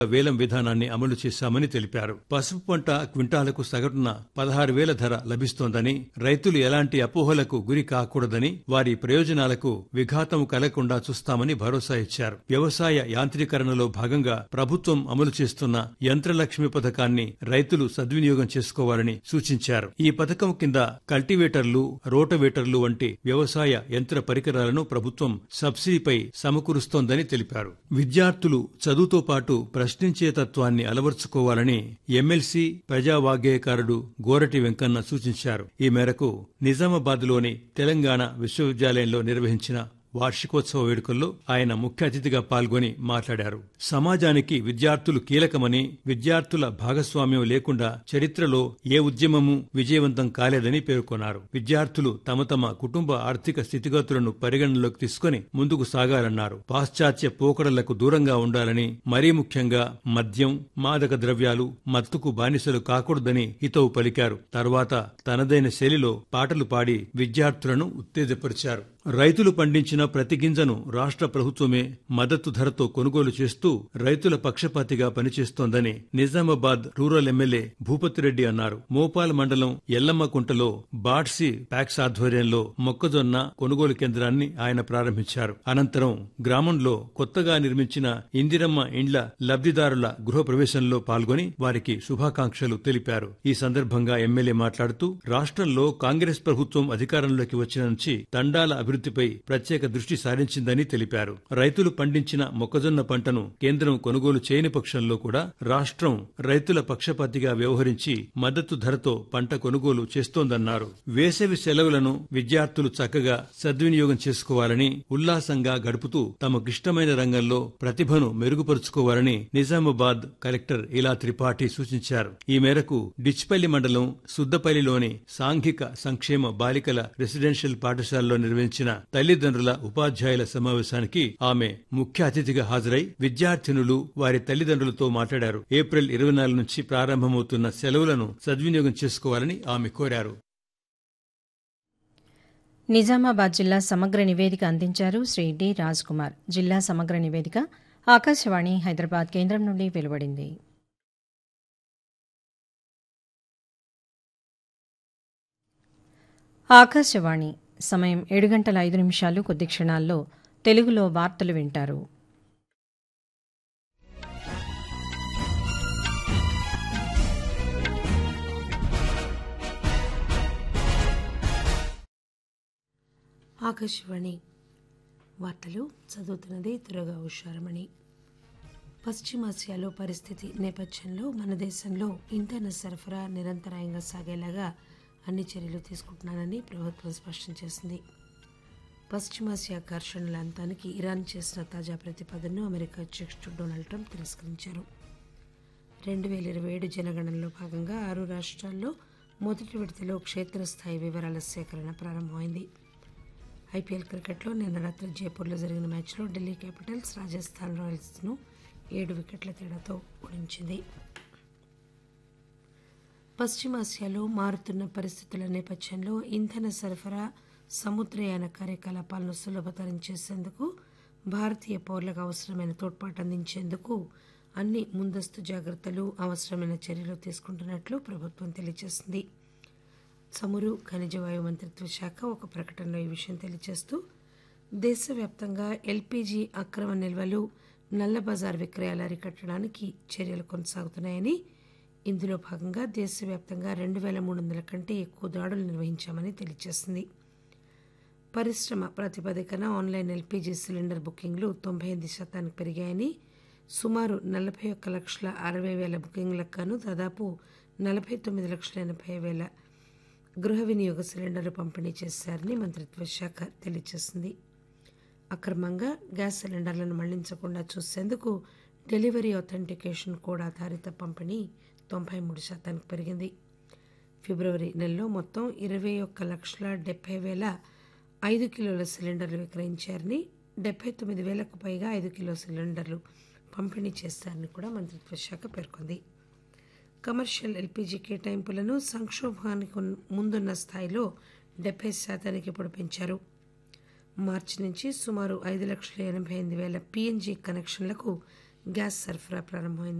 వేలం విధానాన్ని అమలు చేశామని తెలిపారు పసుపు పంట క్వింటాలకు సగటున పదహారు వేల ధర లభిస్తోందని రైతులు ఎలాంటి అపోహలకు గురి కాకూడదని వారి ప్రయోజనాలకు విఘాతం కలగకుండా చూస్తామని భరోసా ఇచ్చారు వ్యవసాయ యాంత్రీకరణలో భాగంగా ప్రభుత్వం అమలు చేస్తున్న యంత్రలక్ష్మి పథకాన్ని రైతులు సద్వినియోగం చేసుకోవాలని సూచించారు ఈ పథకం కింద కల్టివేటర్లు రోటవేటర్లు వంటి వ్యవసాయ యంత్ర పరికరాలను ప్రభుత్వం సబ్సిడీపై సమకూరుస్తోందని తెలిపారు విద్యార్థులు చదువుతో పాటు ప్రశ్నించే తత్వాన్ని అలవర్చుకోవాలని ఎమ్మెల్సీ ప్రజావాగ్గేయకారుడు గోరటి వెంకన్న సూచించారు ఈ మేరకు నిజామాబాద్లోని తెలంగాణ విశ్వవిద్యాలయంలో నిర్వహించిన వార్షికోత్సవ వేడుకల్లో ఆయన ముఖ్య అతిథిగా పాల్గొని మాట్లాడారు సమాజానికి విద్యార్థులు కీలకమని విద్యార్థుల భాగస్వామ్యం లేకుండా చరిత్రలో ఏ ఉద్యమము విజయవంతం కాలేదని పేర్కొన్నారు విద్యార్థులు తమ తమ కుటుంబ ఆర్థిక స్థితిగతులను పరిగణనలోకి తీసుకుని ముందుకు సాగాలన్నారు పాశ్చాత్య పోకడలకు దూరంగా ఉండాలని మరీ ముఖ్యంగా మద్యం మాదక ద్రవ్యాలు మత్తుకు బానిసలు కాకూడదని హితవు పలికారు తర్వాత తనదైన శైలిలో పాటలు పాడి విద్యార్థులను ఉత్తేజపరిచారు రైతులు పండించిన ప్రతి గింజను రాష్ట్ర ప్రభుత్వమే మద్దతు ధరతో కొనుగోలు చేస్తూ రైతుల పక్షపాతిగా పనిచేస్తోందని నిజామాబాద్ రూరల్ ఎమ్మెల్యే భూపతిరెడ్డి అన్నారు మోపాల్ మండలం ఎల్లమ్మకుంటలో బాడ్సి ప్యాక్స్ ఆధ్వర్యంలో మొక్కజొన్న కొనుగోలు కేంద్రాన్ని ఆయన ప్రారంభించారు అనంతరం గ్రామంలో కొత్తగా నిర్మించిన ఇందిరమ్మ ఇండ్ల లబ్దిదారుల గృహ ప్రవేశంలో పాల్గొని వారికి శుభాకాంక్షలు తెలిపారు ఈ సందర్భంగా ఎమ్మెల్యే మాట్లాడుతూ రాష్ట్రంలో కాంగ్రెస్ ప్రభుత్వం అధికారంలోకి వచ్చిన నుంచి తండాల అభివృద్ధిపై ప్రత్యేక దృష్టి సారించిందని తెలిపారు రైతులు పండించిన మొక్కజొన్న పంటను కేంద్రం కొనుగోలు చేయని పక్షంలో కూడా రాష్ట్రం రైతుల పక్షపాతిగా వ్యవహరించి మద్దతు ధరతో పంట కొనుగోలు చేస్తోందన్నారు వేసవి సెలవులను విద్యార్థులు చక్కగా సద్వినియోగం చేసుకోవాలని ఉల్లాసంగా గడుపుతూ తమకిష్టమైన రంగంలో ప్రతిభను మెరుగుపరుచుకోవాలని నిజామాబాద్ కలెక్టర్ ఇలా త్రిపాఠి సూచించారు ఈ మేరకు డిచ్పల్లి మండలం సుద్దపల్లిలోని సాంఘిక సంక్షేమ బాలికల రెసిడెన్షియల్ పాఠశాలలో నిర్వహించిన తల్లిదండ్రుల ఉపాధ్యాయుల సమావేశానికి ఆమె ముఖ్య అతిథిగా హాజరై విద్యార్థినులు వారి తల్లిదండ్రులతో మాట్లాడారు ఏప్రిల్ ఇరవై నాలుగు నుంచి ప్రారంభమవుతున్న సెలవులను సద్వినియోగం చేసుకోవాలని ఆమె కోరారు నిజామాబాద్ జిల్లా సమగ్ర నివేదిక అందించారు శ్రీ డి రాజ్ కుమార్ జిల్లా సమగ్ర నివేదిక ఆకాశవాణి హైదరాబాద్ కేంద్రం నుండి వెలువడింది ఆకాశవాణి సమయం ఏడు గంటల ఐదు నిమిషాలు కొద్ది క్షణాల్లో తెలుగులో వార్తలు వింటారు ఆకాశవాణి వార్తలు చదువుతున్నది త్వరగా హుషారమణి పశ్చిమాసియాలో పరిస్థితి నేపథ్యంలో మన దేశంలో ఇంధన సరఫరా నిరంతరాయంగా సాగేలాగా అన్ని చర్యలు తీసుకుంటున్నానని ప్రభుత్వం స్పష్టం చేసింది పశ్చిమాసియా ఘర్షణల అంతానికి ఇరాన్ చేసిన తాజా ప్రతిపాదనను అమెరికా అధ్యక్షుడు డొనాల్డ్ ట్రంప్ తిరస్కరించారు రెండు వేల ఇరవై ఏడు జనగణనలో భాగంగా ఆరు రాష్ట్రాల్లో మొదటి విడతలో క్షేత్రస్థాయి వివరాల సేకరణ ప్రారంభమైంది ఐపీఎల్ క్రికెట్లో నిన్న రాత్రి జైపూర్లో జరిగిన మ్యాచ్లో ఢిల్లీ క్యాపిటల్స్ రాజస్థాన్ రాయల్స్ను ఏడు వికెట్ల తేడాతో ఓడించింది పశ్చిమాసియాలో మారుతున్న పరిస్థితుల నేపథ్యంలో ఇంధన సరఫరా సముద్రయాన కార్యకలాపాలను సులభతరం చేసేందుకు భారతీయ పౌరులకు అవసరమైన తోడ్పాటు అందించేందుకు అన్ని ముందస్తు జాగ్రత్తలు అవసరమైన చర్యలు తీసుకుంటున్నట్లు ప్రభుత్వం తెలియజేసింది చమురు ఖనిజ వాయు మంత్రిత్వ శాఖ ఒక ప్రకటనలో ఈ విషయం తెలియజేస్తూ దేశవ్యాప్తంగా ఎల్పీజీ అక్రమ నిల్వలు నల్ల బజార్ విక్రయాలు అరికట్టడానికి చర్యలు కొనసాగుతున్నాయని ఇందులో భాగంగా దేశవ్యాప్తంగా రెండు వేల మూడు వందల కంటే ఎక్కువ దాడులు నిర్వహించామని తెలియజేసింది పరిశ్రమ ప్రాతిపదికన ఆన్లైన్ ఎల్పీజీ సిలిండర్ బుకింగ్లు తొంభై ఎనిమిది శాతానికి పెరిగాయని సుమారు నలభై ఒక్క లక్షల అరవై వేల బుకింగ్లకు గాను దాదాపు నలభై తొమ్మిది లక్షల ఎనభై వేల గృహ వినియోగ సిలిండర్లు పంపిణీ చేశారని మంత్రిత్వ శాఖ తెలియజేసింది అక్రమంగా గ్యాస్ సిలిండర్లను మళ్లించకుండా చూసేందుకు డెలివరీ అథెంటికేషన్ కోడ్ ఆధారిత పంపిణీ తొంభై మూడు శాతానికి పెరిగింది ఫిబ్రవరి నెలలో మొత్తం ఇరవై ఒక్క లక్షల డెబ్బై వేల ఐదు కిలోల సిలిండర్లు విక్రయించారని డెబ్బై తొమ్మిది వేలకు పైగా ఐదు కిలో సిలిండర్లు పంపిణీ చేస్తారని కూడా మంత్రిత్వ శాఖ పేర్కొంది కమర్షియల్ ఎల్పీజీ కేటాయింపులను సంక్షోభానికి ఉన్- ముందున్న స్థాయిలో డెబ్బై శాతానికి ఇప్పుడు పెంచారు మార్చి నుంచి సుమారు ఐదు లక్షల ఎనభై ఎనిమిది వేల పీఎన్జీ కనెక్షన్లకు గ్యాస్ సరఫరా ప్రారంభమైంది